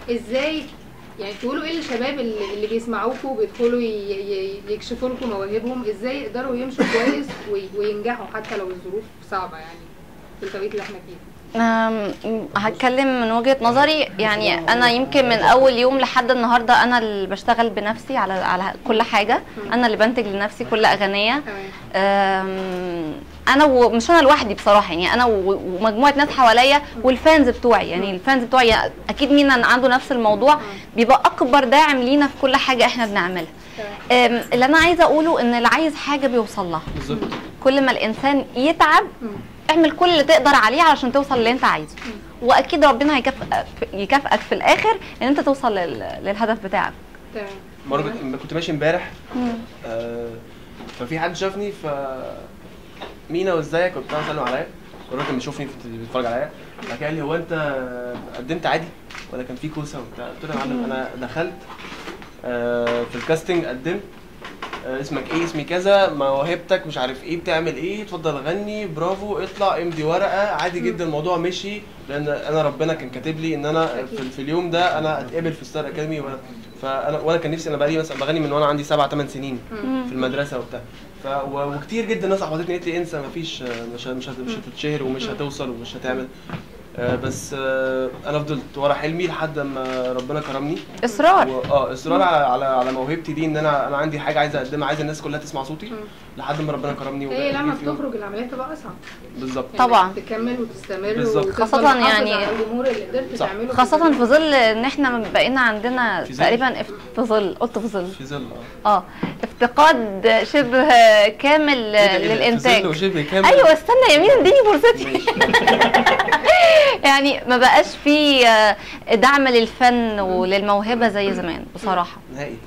ازاي يعني تقولوا ايه للشباب اللي, اللي بيسمعوكوا بيدخلوا ي- ي- يكشفوا لكم مواهبهم ازاي يقدروا يمشوا كويس وي- وينجحوا حتى لو الظروف صعبه يعني في التوقيت اللي احنا فيه أم، هتكلم من وجهة نظري يعني انا يمكن من اول يوم لحد النهارده انا اللي بشتغل بنفسي على على كل حاجه انا اللي بنتج لنفسي كل اغنيه تمام أم، انا ومش انا لوحدي بصراحه يعني انا و- ومجموعه ناس حواليا والفانز بتوعي يعني الفانز بتوعي اكيد مين عنده نفس الموضوع بيبقى اكبر داعم لينا في كل حاجه احنا بنعملها تمام أم، اللي انا عايزه اقوله ان اللي عايز حاجه بيوصل لها بالظبط كل ما الانسان يتعب مم. اعمل كل اللي تقدر عليه علشان توصل اللي انت عايزه واكيد ربنا هيكافئك يكافئك في الاخر ان انت توصل لل- للهدف بتاعك تمام مره كنت- كنت ماشي امبارح آه، ففي حد شافني ف مينا وازيك كنت انا اسلم عليا الراجل كان بيشوفني في- بيتفرج عليا بعد كده قال لي هو انت قدمت عادي ولا كان في كوسه وبتاع قلت له يا معلم انا دخلت آه، في الكاستنج قدمت آه، اسمك ايه اسمي كذا موهبتك مش عارف ايه بتعمل ايه اتفضل غني برافو اطلع امضي ورقه عادي جدا الموضوع مشي لان انا ربنا كان كاتب لي ان انا في, في اليوم ده انا اتقبل في ستار اكاديمي وانا فانا وانا كان نفسي انا بقالي مثلا بغني من وانا عندي سبع ثمان سنين في المدرسه وبتاع ف و- وكتير جدا ناس احبطتني قالت لي انسى مفيش مش ه- مش هت- مش هتتشهر ومش هتوصل ومش هتعمل آه، بس آه، انا فضلت ورا حلمي لحد ما ربنا كرمني اصرار و- اه اصرار على على على موهبتي دي ان انا انا عندي حاجه عايز اقدمها عايز الناس كلها تسمع صوتي لحد ما ربنا كرمني هي وبقى لما في يوم- بتخرج العمليه بتبقى اصعب بالظبط يعني طبعاً. تكمل وتستمر بالظبط. وتفضل خاصة محافظ يعني- على الجمهور اللي قدرت صح. تعمله في خاصة الفيلم. في ظل ان احنا بقينا عندنا في ظل. تقريبا اف- في ظل قلت في ظل في ظل اه اه افتقاد شبه كامل إيه ده- إيه ده؟ في للانتاج ظل وشبه كامل ايوه استنى يا مين اديني فرصتي ماشي. يعني ما بقاش في آه، دعم للفن وللموهبه زي زمان بصراحه نهائي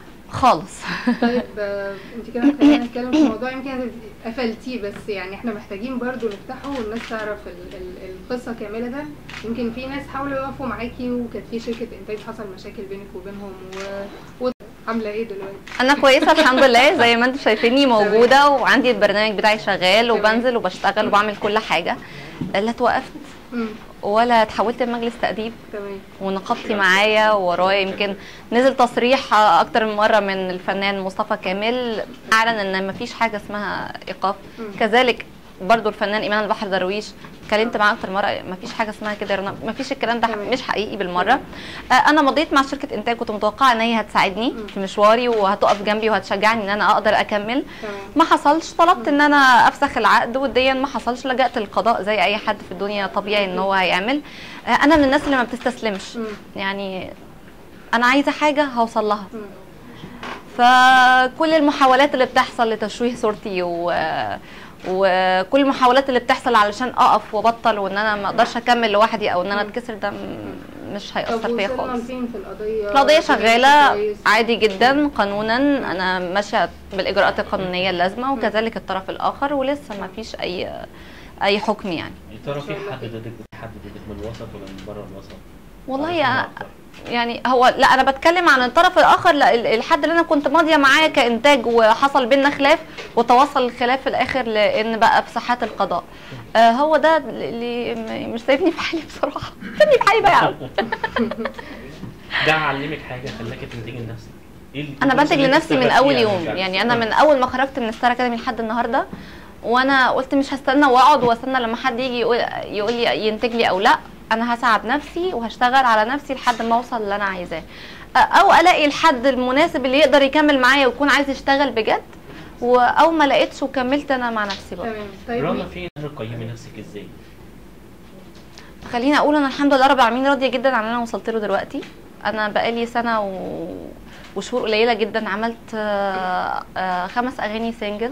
خالص طيب آه، انت كده خلينا نتكلم في موضوع يمكن هتبقي قفلتيه بس يعني احنا محتاجين برضو نفتحه والناس تعرف ال ال القصه كامله يمكن في ناس حاولوا يقفوا معاكي وكانت في شركه انتاج حصل مشاكل بينك وبينهم و... وعامله ايه دلوقتي؟ انا كويسه الحمد لله زي ما انتم شايفيني موجوده وعندي البرنامج بتاعي شغال وبنزل وبشتغل وبعمل كل حاجه لا توقفت امم ولا اتحولت لمجلس تأديب تمام ونقابتي معايا ورايا يمكن نزل تصريح اكتر من مره من الفنان مصطفى كامل اعلن ان مفيش حاجه اسمها ايقاف مم. كذلك برضو الفنان ايمان البحر درويش اتكلمت معاه اكتر مره مفيش حاجه اسمها كده يا رنا مفيش الكلام ده تمام. مش حقيقي بالمره آه، انا مضيت مع شركه انتاج كنت متوقعه ان هي هتساعدني مم. في مشواري وهتقف جنبي وهتشجعني ان انا اقدر اكمل تمام ما حصلش طلبت ان انا افسخ العقد وديا ما حصلش لجأت للقضاء زي اي حد في الدنيا طبيعي ان هو هيعمل آه، انا من الناس اللي ما بتستسلمش مم. يعني انا عايزه حاجه هوصل لها مم. فكل المحاولات اللي بتحصل لتشويه صورتي و وكل المحاولات اللي بتحصل علشان اقف وابطل وان انا ما اقدرش اكمل لوحدي او ان انا مم. اتكسر ده م- مش طب هيأثر فيا وصلنا خالص لفين في القضيه؟ القضية شغالة كويس؟ عادي جدا قانونا انا ماشية بالاجراءات القانونية اللازمة وكذلك الطرف الاخر ولسه ما فيش اي اي حكم يعني يا ترى في حد ضدك حد ضدك من الوسط ولا من بره الوسط؟ والله عشان يا أكتر. يعني هو لا انا بتكلم عن الطرف الاخر لا ال- الحد اللي انا كنت ماضيه معاه كانتاج وحصل بينا خلاف وتوصل الخلاف في الاخر لان بقى في ساحات القضاء آه هو ده اللي م- مش سايبني في حالي بصراحه سيبني في حالي بقى يا عم ده علمك حاجه خلاكي تنتجي لنفسك ايه انا الدروس بنتج اللي انت لنفسي من استفدتيها اول من يوم فعلا؟ يعني انا من اول ما خرجت من ستار اكاديمي لحد النهارده وانا قلت مش هستنى واقعد واستنى لما حد يجي يقول يقول لي ينتج لي او لا انا هسعى بنفسي وهشتغل على نفسي لحد ما اوصل اللي انا عايزاه أ- او الاقي الحد المناسب اللي يقدر يكمل معايا ويكون عايز يشتغل بجد و- او ما لقيتش وكملت انا مع نفسي بقى تمام طيب رنا في تقيمي نفسك ازاي؟ خليني اقول انا الحمد لله رب العالمين راضيه جدا عن اللي انا وصلت له دلوقتي انا بقالي سنه و... وشهور قليله جدا عملت آه، آه، خمس اغاني سنجل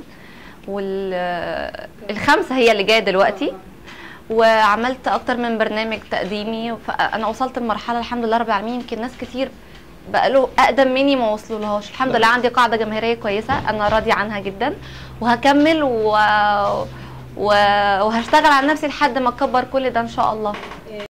والخمسه هي اللي جايه دلوقتي وعملت اكتر من برنامج تقديمي فانا وصلت لمرحله الحمد لله رب العالمين يمكن ناس كتير بقاله اقدم مني ما وصلوا لهاش الحمد لله عندي قاعده جماهيريه كويسه انا راضيه عنها جدا وهكمل و... و... وهشتغل على نفسي لحد ما اكبر كل ده ان شاء الله